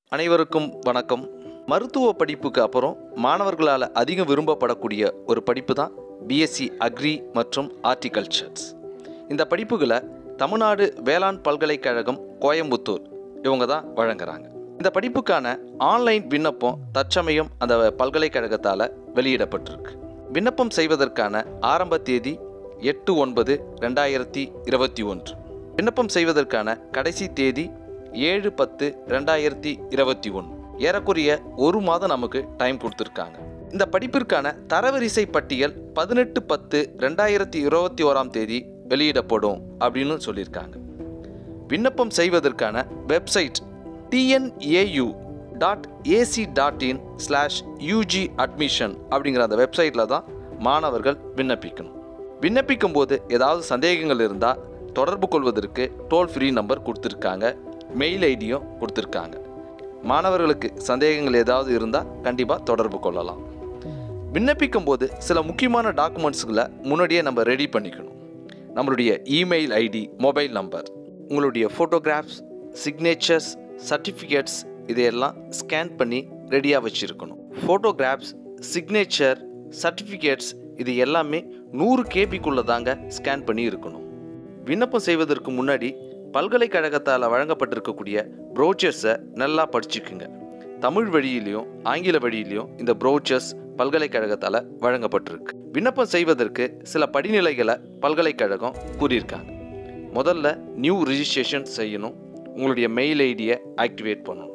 அனைவருக்கும் வணக்கம் மருத்துவ படிப்புக்கு அப்புறம் மாணவர்களால் அதிகம் விரும்பப்படக்கூடிய ஒரு படிப்பு தான் பிஎஸ்சி அக்ரி மற்றும் ஹார்டிகல்ச்சர்ஸ் இந்த படிப்புகளை தமிழ்நாடு வேளாண் பல்கலைக்கழகம் கோயம்புத்தூர் இவங்க தான் வழங்குறாங்க இந்த படிப்புக்கான ஆன்லைன் விண்ணப்பம் தற்சமயம் அந்த பல்கலைக்கழகத்தால் வெளியிடப்பட்டிருக்கு விண்ணப்பம் செய்வதற்கான ஆரம்ப தேதி எட்டு ஒன்பது ரெண்டாயிரத்தி இருபத்தி ஒன்று விண்ணப்பம் செய்வதற்கான கடைசி தேதி ஏழு பத்து ரெண்டாயிரத்தி இருபத்தி ஒன்று ஏறக்குறைய ஒரு மாதம் நமக்கு டைம் கொடுத்துருக்காங்க இந்த படிப்பிற்கான தரவரிசை பட்டியல் பதினெட்டு பத்து ரெண்டாயிரத்தி இருபத்தி ஓராம் தேதி வெளியிடப்படும் அப்படின்னு சொல்லியிருக்காங்க விண்ணப்பம் செய்வதற்கான website TNAU dot AC dot in slash UG admission அப்படிங்கிற அந்த வெப்சைட்டில் தான் மாணவர்கள் விண்ணப்பிக்கணும் விண்ணப்பிக்கும் போது ஏதாவது சந்தேகங்கள் இருந்தால் தொடர்பு கொள்வதற்கு டோல் ஃப்ரீ நம்பர் கொடுத்துருக்காங்க மெயில் ஐடியும் கொடுத்துருக்காங்க மாணவர்களுக்கு சந்தேகங்கள் ஏதாவது இருந்தால் கண்டிப்பாக தொடர்பு கொள்ளலாம் விண்ணப்பிக்கும் போது சில முக்கியமான டாக்குமெண்ட்ஸுகளை முன்னாடியே நம்ம ரெடி பண்ணிக்கணும் நம்மளுடைய இமெயில் ஐடி மொபைல் நம்பர் உங்களுடைய ஃபோட்டோகிராஃப்ஸ் சிக்னேச்சர்ஸ் சர்டிஃபிகேட்ஸ் இதையெல்லாம் ஸ்கேன் பண்ணி ரெடியாக வச்சுருக்கணும் ஃபோட்டோகிராஃப்ஸ் சிக்னேச்சர் சர்டிஃபிகேட்ஸ் இது எல்லாமே நூறு கேபிக்குள்ளே தாங்க ஸ்கேன் பண்ணி இருக்கணும் விண்ணப்பம் செய்வதற்கு முன்னாடி பல்கலைக்கழகத்தால் வழங்கப்பட்டிருக்கக்கூடிய ப்ரோச்சர்ஸை நல்லா படிச்சுக்குங்க தமிழ் வழியிலையும் ஆங்கில வழியிலையும் இந்த ப்ரோச்சர்ஸ் பல்கலைக்கழகத்தால் வழங்கப்பட்டிருக்கு விண்ணப்பம் செய்வதற்கு சில படிநிலைகளை பல்கலைக்கழகம் கூறியிருக்காங்க முதல்ல நியூ ரிஜிஸ்ட்ரேஷன் செய்யணும் உங்களுடைய மெயில் ஐடியை ஆக்டிவேட் பண்ணணும்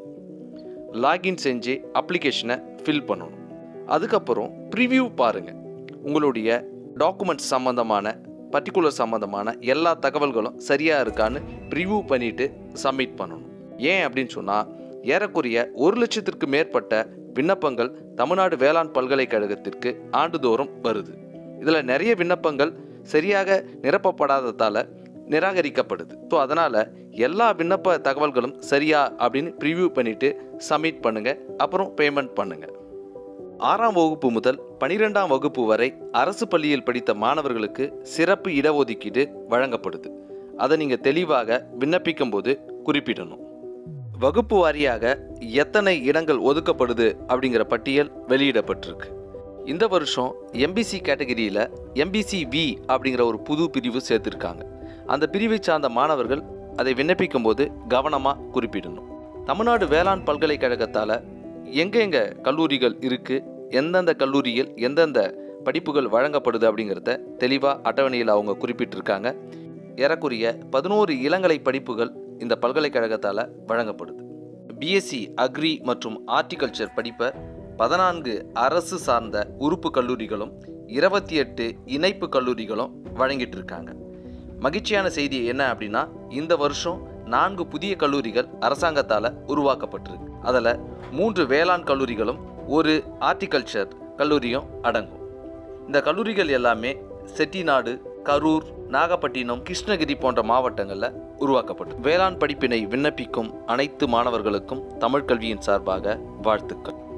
லாகின் செஞ்சு அப்ளிகேஷனை ஃபில் பண்ணணும் அதுக்கப்புறம் ப்ரிவ்யூ பாருங்கள் உங்களுடைய டாக்குமெண்ட்ஸ் சம்மந்தமான பர்டிகுலர் சம்மந்தமான எல்லா தகவல்களும் சரியாக இருக்கான்னு ப்ரிவ்யூ பண்ணிவிட்டு சப்மிட் பண்ணணும் ஏன் அப்படின்னு சொன்னால் ஏறக்குறைய ஒரு லட்சத்திற்கு மேற்பட்ட விண்ணப்பங்கள் தமிழ்நாடு வேளாண் பல்கலைக்கழகத்திற்கு ஆண்டுதோறும் வருது இதில் நிறைய விண்ணப்பங்கள் சரியாக நிரப்பப்படாததால் நிராகரிக்கப்படுது ஸோ அதனால் எல்லா விண்ணப்ப தகவல்களும் சரியா அப்படின்னு ப்ரிவ்யூ பண்ணிவிட்டு சப்மிட் பண்ணுங்கள் அப்புறம் பேமெண்ட் பண்ணுங்கள் ஆறாம் வகுப்பு முதல் பனிரெண்டாம் வகுப்பு வரை அரசு பள்ளியில் படித்த மாணவர்களுக்கு சிறப்பு இடஒதுக்கீடு வழங்கப்படுது அதை நீங்கள் தெளிவாக விண்ணப்பிக்கும் போது குறிப்பிடணும் வகுப்பு வாரியாக எத்தனை இடங்கள் ஒதுக்கப்படுது அப்படிங்கிற பட்டியல் வெளியிடப்பட்டிருக்கு இந்த வருஷம் எம்பிசி கேட்டகரியில் எம்பிசி வி அப்படிங்கிற ஒரு புது பிரிவு சேர்த்துருக்காங்க அந்த பிரிவை சார்ந்த மாணவர்கள் அதை விண்ணப்பிக்கும் போது கவனமாக குறிப்பிடணும் தமிழ்நாடு வேளாண் பல்கலைக்கழகத்தால் எங்கெங்கே கல்லூரிகள் இருக்குது எந்தெந்த கல்லூரியில் எந்தெந்த படிப்புகள் வழங்கப்படுது அப்படிங்கிறத தெளிவாக அட்டவணையில் அவங்க குறிப்பிட்டிருக்காங்க ஏறக்குறைய பதினோரு இளங்கலை படிப்புகள் இந்த பல்கலைக்கழகத்தால் வழங்கப்படுது பிஎஸ்சி அக்ரி மற்றும் ஹார்டிகல்ச்சர் படிப்பை பதினான்கு அரசு சார்ந்த உறுப்பு கல்லூரிகளும் இருபத்தி எட்டு இணைப்பு கல்லூரிகளும் வழங்கிட்டு இருக்காங்க மகிழ்ச்சியான செய்தி என்ன அப்படின்னா இந்த வருஷம் நான்கு புதிய கல்லூரிகள் அரசாங்கத்தால் உருவாக்கப்பட்டிருக்கு அதில் மூன்று வேளாண் கல்லூரிகளும் ஒரு ஹார்டிகல்ச்சர் கல்லூரியும் அடங்கும் இந்த கல்லூரிகள் எல்லாமே செட்டிநாடு கரூர் நாகப்பட்டினம் கிருஷ்ணகிரி போன்ற மாவட்டங்களில் உருவாக்கப்பட்டது வேளாண் படிப்பினை விண்ணப்பிக்கும் அனைத்து மாணவர்களுக்கும் தமிழ் கல்வியின் சார்பாக வாழ்த்துக்கள்